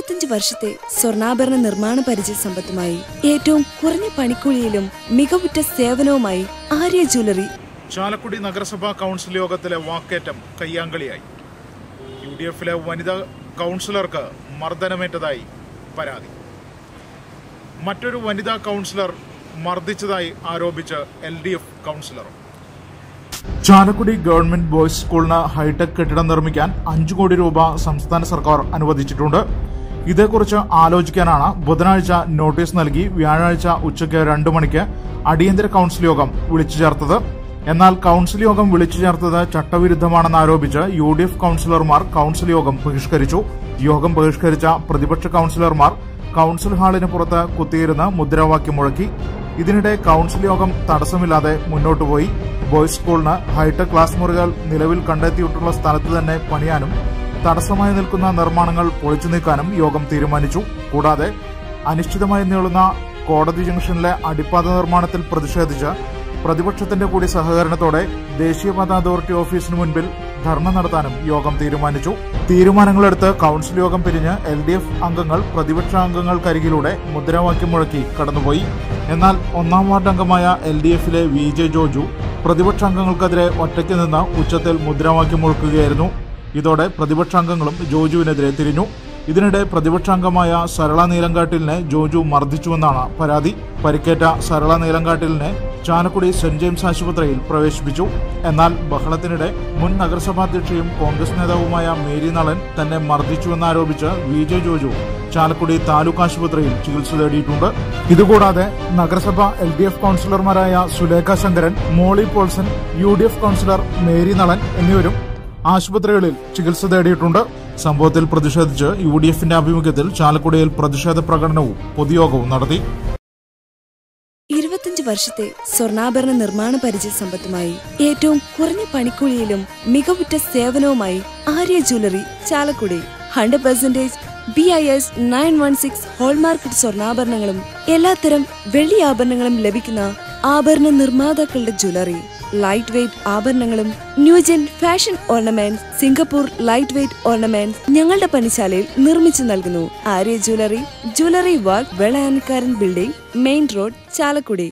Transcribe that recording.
ഇരുപത്തിയഞ്ച് വർഷത്തെ സ്വർണ്ണാഭരണ നിർമ്മാണ പരിചയ സമ്പത്തുമായി ഏറ്റവും കുറഞ്ഞ പണിക്കൂലിയിലും മികവുറ്റ സേവനവുമായി ആര്യ ജ്വല്ലറി ചാലക്കുടി നഗരസഭാ കൗൺസിൽ യോഗത്തിലെ വാക്കേറ്റം കയ്യാങ്കളിയായി യു ഡി എഫിലെ വനിതാ കൗൺസിലർക്ക് മർദ്ദനമേറ്റതായി പരാതി മറ്റൊരു വനിതാ കൗൺസിലർ മർദ്ദിച്ചതായി ആരോപിച്ച് എൽ ഡി എഫ് കൗൺസിലറും ചാലക്കുടി ഗവൺമെന്റ് ബോയ്സ് സ്കൂളിന് ഹൈടെക് കെട്ടിടം നിർമ്മിക്കാൻ അഞ്ചു കോടി രൂപ സംസ്ഥാന സർക്കാർ അനുവദിച്ചിട്ടുണ്ട് ഇതേക്കുറിച്ച് ആലോചിക്കാനാണ് ബുധനാഴ്ച നോട്ടീസ് നൽകി വ്യാഴാഴ്ച ഉച്ചയ്ക്ക് രണ്ടു മണിക്ക് അടിയന്തര കൌൺസിൽ യോഗം വിളിച്ചു ചേർത്തത് എന്നാൽ കൌൺസിൽ യോഗം വിളിച്ചു ചേർത്തത് ചട്ടവിരുദ്ധമാണെന്ന് ആരോപിച്ച് യു ഡി എഫ് കൌൺസിലർമാർ കൌൺസിൽ യോഗം ബഹിഷ്കരിച്ചു യോഗം ബഹിഷ്കരിച്ച പ്രതിപക്ഷ കൌൺസിലർമാർ കൌൺസിൽ ഹാളിന് പുറത്ത് കുത്തിയിരുന്ന് മുദ്രാവാക്യം മുഴക്കി ഇതിനിടെ കൌൺസിൽ യോഗം തടസ്സമില്ലാതെ മുന്നോട്ടു പോയി ബോയ്സ് സ്കൂളിന് ഹൈടെക് ക്ലാസ് മുറികൾ നിലവിൽ കണ്ടെത്തിയിട്ടുള്ള സ്ഥലത്ത് തന്നെ പണിയാനും തടസ്സമായി നിൽക്കുന്ന നിർമ്മാണങ്ങൾ പൊളിച്ചു നീക്കാനും യോഗം തീരുമാനിച്ചു കൂടാതെ അനിശ്ചിതമായി നീളുന്ന കോടതി ജംഗ്ഷനിലെ അടിപ്പാത നിർമ്മാണത്തിൽ പ്രതിഷേധിച്ച് പ്രതിപക്ഷത്തിന്റെ കൂടി സഹകരണത്തോടെ ദേശീയപാത അതോറിറ്റി ഓഫീസിന് മുൻപിൽ ധർണ നടത്താനും യോഗം തീരുമാനിച്ചു തീരുമാനങ്ങളെടുത്ത് കൌൺസിൽ യോഗം പിരിഞ്ഞ് എൽ ഡി എഫ് അംഗങ്ങൾ പ്രതിപക്ഷ അംഗങ്ങൾക്കരികിലൂടെ മുദ്രാവാക്യം മുഴക്കി കടന്നുപോയി എന്നാൽ ഒന്നാം വാർഡ് അംഗമായ എൽ ഡി എഫിലെ വി ജെ ജോജു പ്രതിപക്ഷ അംഗങ്ങൾക്കെതിരെ ഒറ്റയ്ക്ക് നിന്ന് ഉച്ചത്തിൽ മുദ്രാവാക്യം മുഴക്കുകയായിരുന്നു ഇതോടെ പ്രതിപക്ഷ അംഗങ്ങളും ജോജുവിനെതിരെ തിരിഞ്ഞു ഇതിനിടെ പ്രതിപക്ഷാംഗമായ സരള നീലങ്കാട്ടിലിനെ ജോജു മർദ്ദിച്ചുവെന്നാണ് പരാതി പരിക്കേറ്റ സരള നീലങ്കാട്ടിലിനെ ചാലക്കുടി സെന്റ് ജെയിംസ് ആശുപത്രിയിൽ പ്രവേശിപ്പിച്ചു എന്നാൽ ബഹളത്തിനിടെ മുൻ നഗരസഭാധ്യക്ഷയും കോൺഗ്രസ് നേതാവുമായ മേരി നളൻ തന്നെ മർദ്ദിച്ചുവെന്നാരോപിച്ച് വി ജെ ജോജു ചാലക്കുടി താലൂക്ക് ആശുപത്രിയിൽ ചികിത്സ തേടിയിട്ടുണ്ട് ഇതുകൂടാതെ നഗരസഭ എൽ ഡി എഫ് കൌൺസിലർമാരായ Sulekha Sankaran Molly Paulson U D F councillor Mary Nalan എന്നിവരും ആശുപത്രികളിൽ ചികിത്സ തേടിയിട്ടുണ്ട് സംഭവത്തിൽ പ്രതിഷേധിച്ച് യു ഡി എഫിന്റെ ആഭിമുഖ്യത്തിൽ ചാലക്കുടിയിൽ പ്രതിഷേധ പ്രകടനവും പൊതുയോഗവും നടത്തി ഇരുപത്തിയഞ്ച് വർഷത്തെ സ്വർണ്ണാഭരണ നിർമ്മാണ പരിചയ സമ്പത്തുമായി ഏറ്റവും കുറഞ്ഞ പണിക്കൂലിയിലും മികവുറ്റ സേവനവുമായി Arya jewellery Chalakudy hundred percentage B I S nine one six hallmarked സ്വർണ്ണാഭരണങ്ങളും എല്ലാത്തരം വെള്ളി ആഭരണങ്ങളും ലഭിക്കുന്ന ആഭരണ നിർമ്മാതാക്കളുടെ ജ്വല്ലറി ലൈറ്റ് വെയ്റ്റ് ആഭരണങ്ങളും new gen fashion ornaments Singapore light weight ornaments ഞങ്ങളുടെ പണിശാലയിൽ നിർമ്മിച്ചു നൽകുന്നു Arya jewellery jewellery work Velayanikkaran building main road Chalakudy